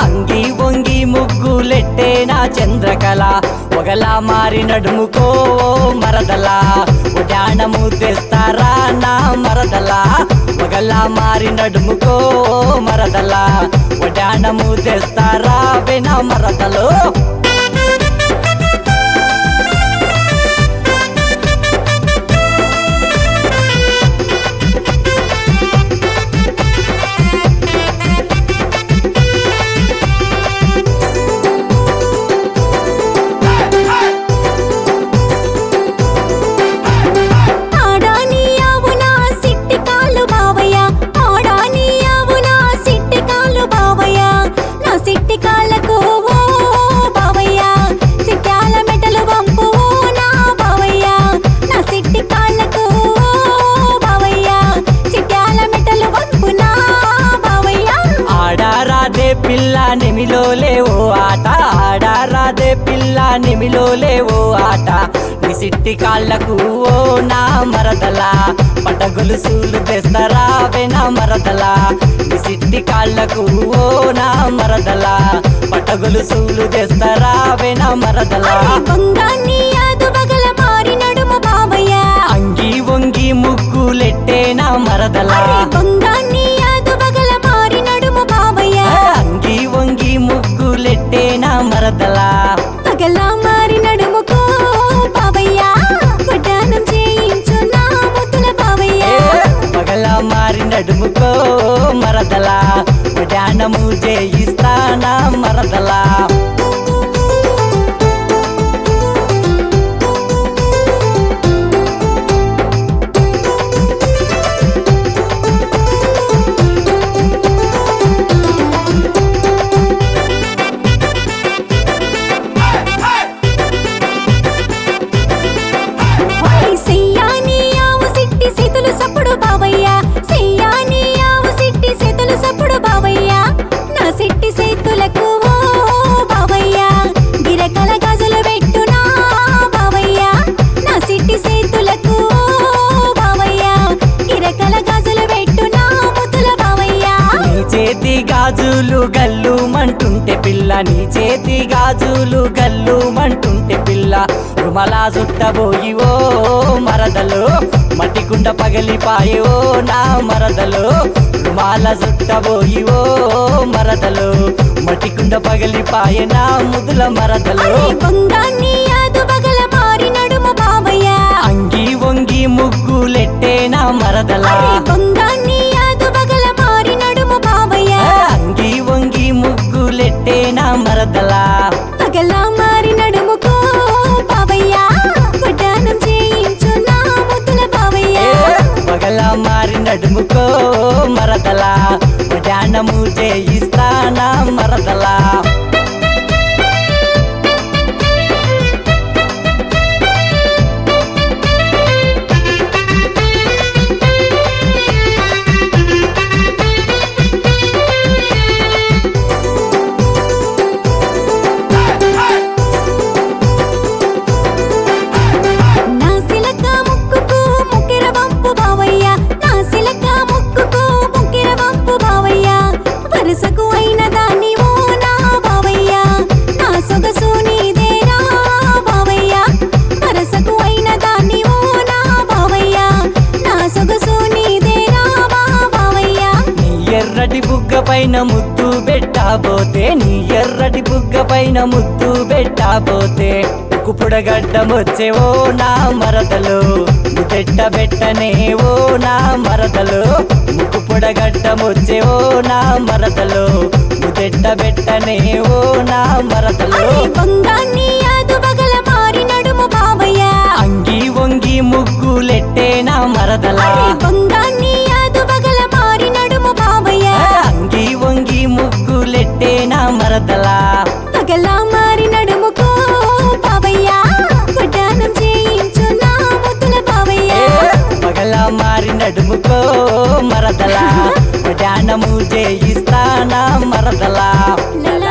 అంగి వంగి ముగ్గులెట్టే నా చంద్రకళ ఒకలా మారి నడుముకో మరదలా ఉడానము తెస్తారా నా మరదలా ఒకలా మారి నడుముకో మరదలా ఉడానము తెస్తారా వినా మరదలో ఆడాని అవున సిట్టి కాళ్ళు బావయ్య ఆడాని అవున సిట్టి కాళ్ళు బావయ్య నా సిట్టి కాళ్ళకు ఓ బావయ్య సిట్టాల మెటలు వంపు ఓ నా బావయ్య నా సిట్టి కాళ్ళకు ఓ బావయ్య సిట్టాల మెటలు వంపు నా బావయ్య ఆడారాదే పిల్ల నిమిలో లేవో ఆట ఆడారాదే పిల్ల నిమిలో లేవో ఆట నీ సిట్టి కాళ్ళకు ఓ నా మరదలా పట గొలుసులు తెస్తారా నా మరదలా నీ సిట్టి కాళ్ళకు ఓ నా మరదలా పట గొలుసులు తెస్తారా నా మరదలా అరే బొంగాన్ని అదు బగల మారి నడుము బావయ్య అంగి వంగి ముగ్గులెట్టే నా మరదలా అరే బొంగాన్ని అదు బగల మారి నడుము బావయ్య అంగి వంగి ముగ్గులెట్టే నా మరదలా పగల మారి నడుముకో బావయ్య వడ్డానం చేయించు నా ముద్దుల బావయ్య పగల మారి నడుముకో మరదలా ధ్యానము చేయిస్తానా మరదలా ఓయ్ సెయ్యాని ఆవు సిట్టి సెతులు సప్పుడు బావయ్య సెయ్యాని ఆవు సిట్టి సెతులు సప్పుడు బావయ్య నా సిట్టి సేతులకు ఓ బావయ్య గిరకల గాజులు పెట్టు నా బావయ్య నా సిట్టి సేతులకు ఓ బావయ్య గిరకల గాజులు పెట్టు నా ముద్దుల బావయ్య నీ చేతి గాజులు గల్లు మంటుంటే పిల్ల నీ చేతి గాజులు గల్లు మంటుంటే పిల్ల రుమలా చుట్టబోయి ఓ మరదలు మట్టికుండ పగిలిపాయి ఓ నా మరదలు రుమాల చుట్టబోయి ఓ మరదలు మట్టికుండ పగిలిపాయే నా ముదుల మరదలు అరే బొంగాన్ని అదు బగల మారి నడుము బావయ్య అంగి వంగి ముగ్గులెట్టే నా మరదలా అరే బొంగాన్ని అదు బగల మారి నడుము బావయ్య అంగి వంగి ముగ్గులెట్టే నా మరదలా పగల మారి నడుముకో బావయ్య వడ్డానం చేయించు నా ముద్దుల బావయ్య పగల మారి నడుముకో మరదలా ధ్యానము చేయిస్తానా మరదలా నా సిలక ముక్కుకు ముక్కెర వంపు బావయ్య నా సిలక ముక్కుకు ముక్కెర వంపు బావయ్య వరుసకు అయిన దాన్ని ఓ నా బావయ్య నా సొగసు నీదేరా బావయ్య వరుసకు అయిన దాన్ని ఓ నా బావయ్య నా సొగసు నీదేరా బా బావయ్య నీ ఎర్రటి బుగ్గ పైన ముద్దు పెట్టాబోతే నీ ఎర్రటి బుగ్గ పైన ముద్దు పెట్టాబోతే కుపుడగడ్డమొచ్చే ఓ నా మరదలు ముద్దెట్ట పెట్టనే ఓ నా మరదలు ముక్కు పొడగడ్డమొచ్చే ఓ నా మరదలు ముద్దెట్ట పెట్టనే ఓ నా మరదలు అరే బొంగాన్ని అదు బగల మారి నడుము బావయ్య అంగి వంగి ముగ్గులెట్టే నా మరదలా అరే బొంగాన్ని అదు బగల మారి నడుము బావయ్య అంగి వంగి ముగ్గులెట్టే నా మరదలా పగల మారి నడుముకో బావయ్య వడ్డానం చేయించు నా ముద్దుల బావయ్య పగల మారి నడుముకో మరదలా ధ్యానము చేయిస్తానా మరదలా లల